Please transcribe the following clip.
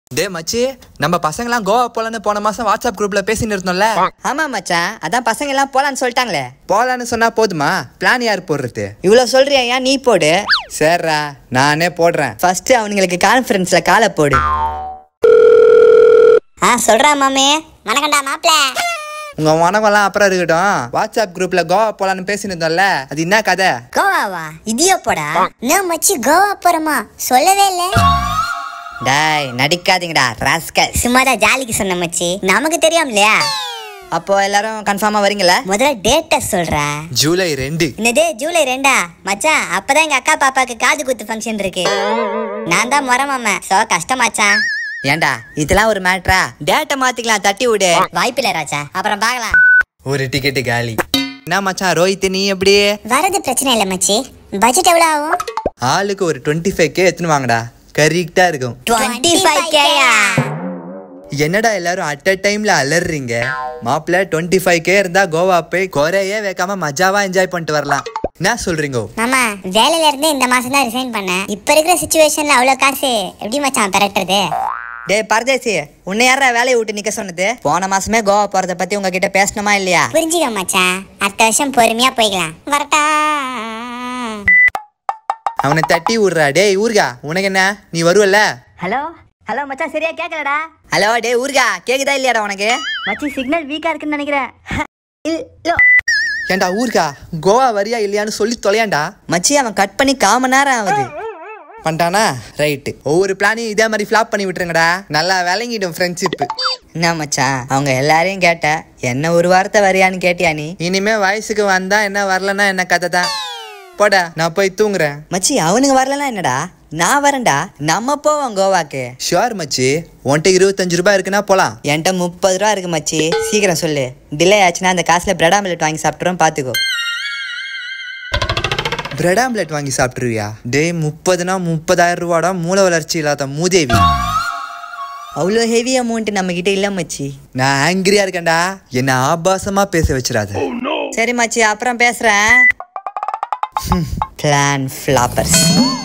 டே மச்சி நம்ம பசங்கலாம் கோவா போலான்னு போன மாசம் வாட்ஸ்அப் குரூப்ல பேசின்னு இருந்தோம்ல ஆமா மச்சான் அதான் பசங்க எல்லாம் போலான்னு சொல்லிட்டாங்களே போலான்னு சொன்னா போதுமா பிளான் யார் போடுறது இவ்வளவு சொல்றியா ஏன் நீ போடு சரிடா நானே போடுறேன் ஃபர்ஸ்ட் அவனுங்களுக்கு கான்ஃபரன்ஸ்ல காலை போடு ஆ சொல்றா மாமே வணக்கம்டா மாப்ள உங்க வணக்கம்லாம் அப்புறம் இருக்கட்டும் வாட்ஸ்அப் குரூப்ல கோவா போலான்னு பேசின்னு இருந்தோம்ல அது என்ன கதை கோவாவா இடியோ போடா என்ன மச்சி கோவா போறோமா சொல்லவே இல்ல டாய் நடிக்காதீங்கடா ராஸ்கல் சும்மாதான் ஜாலிக்கு சொன்ன மச்சி நமக்கு தெரியும் இல்லையா அப்போ எல்லாரும் கன்ஃபார்மா வரீங்களா முதல்ல டேட்ட சொல்றா ஜூலை ரெண்டு என்னது ஜூலை ரெண்டா மச்சான் அப்பதான் எங்க அக்கா பாப்பாக்கு காது குத்து ஃபங்க்ஷன் இருக்கு நான் தான் முறை மாமா சோ கஷ்டமாச்சான் ஏன்டா இதெல்லாம் ஒரு மேட்ரா டேட்டை மாத்திக்கலாம் தட்டி விடு வாய்ப்பில்லை ராஜா அப்புறம் பார்க்கலாம் ஒரு டிக்கெட்டு காலி என்ன மச்சான் ரோஹித் நீ எப்படி வரது பிரச்சனை இல்லை மச்சி பட்ஜெட் எவ்வளவு ஆகும் ஆளுக்கு ஒரு டுவெண்ட்டி ஃபைவ் கே எடுத்துன்னு வாங்கடா கரெக்டா இருக்கும் டுவெண்ட்டி ஃபைவ் கேயா என்னடா எல்லாரும் அட் அ டைம்ல அலறீங்க மாப்பிள்ள டுவெண்ட்டி ஃபைவ் கே இருந்தா கோவா போய் குறையே வைக்காம மஜாவா என்ஜாய் பண்ணிட்டு வரலாம் என்ன சொல்றீங்க மாமா வேலையில இருந்து இந்த மாசம் தான் ரிசைன் பண்ணேன் இப்ப இருக்கிற சுச்சுவேஷன்ல அவ்வளவு காசு எப்படி மச்சான் பெரட்டுறது டேய் பரதேசி உன்னை யாரா வேலையை விட்டு நிக்க சொன்னது போன மாசமே கோவா போறத பத்தி உங்ககிட்ட பேசணுமா இல்லையா புரிஞ்சுக்க மச்சான் அடுத்த வருஷம் பொறுமையா போய்க்கலாம் வரட்டா அவனை தட்டி விடுறா டேய் ஊர்கா உனக்கு என்ன நீ வருவல்ல ஹலோ ஹலோ மச்சான் சரியா கேட்கலடா ஹலோ டேய் ஊர்கா கேக்குதா இல்லையாடா உனக்கு மச்சி சிக்னல் வீக்கா இருக்குன்னு நினைக்கிறேன் இல்லோ ஏன்டா ஊர்கா கோவா வரியா இல்லையான்னு சொல்லி தொலையாண்டா மச்சி அவன் கட் பண்ணி காம நேரம் ஆகுது பண்ணிட்டானா ரைட்டு ஒவ்வொரு பிளானையும் இதே மாதிரி ஃபிளாப் பண்ணி விட்டுருங்கடா நல்லா விளங்கிடும் ஃப்ரெண்ட்ஷிப் என்ன மச்சான் அவங்க எல்லாரையும் கேட்ட என்ன ஒரு வார்த்தை வரியான்னு கேட்டியா நீ இனிமே வயசுக்கு வந்தா என்ன வரலன்னா என்ன கதை தான் போடா நான் போய் தூங்குறேன் மச்சி அவனுங்க வரலனா என்னடா நான் வரேன்டா நம்ம போவோம் கோவாக்கு ஷுவர் மச்சி உன்கிட்ட இருபத்தஞ்சு ரூபாய் இருக்குன்னா போலாம் என்கிட்ட முப்பது ரூபா இருக்கு மச்சி சீக்கிரம் சொல்லு டிலே ஆச்சுன்னா அந்த காசுல பிரெட் ஆம்லெட் வாங்கி சாப்பிட்றோம் பாத்துக்கோ பிரெட் ஆம்லெட் வாங்கி சாப்பிட்டுருவியா டேய் முப்பதுனா முப்பதாயிரம் ரூபாடா மூல வளர்ச்சி இல்லாத மூதேவி அவ்வளோ ஹெவி அமௌண்ட் நம்ம கிட்ட இல்ல மச்சி நான் ஆங்கிரியா இருக்கேன்டா என்ன ஆபாசமா பேச வச்சிடாத சரி மச்சி அப்புறம் பேசுறேன் பிளான் ஃபிளாப்பர்ஸ்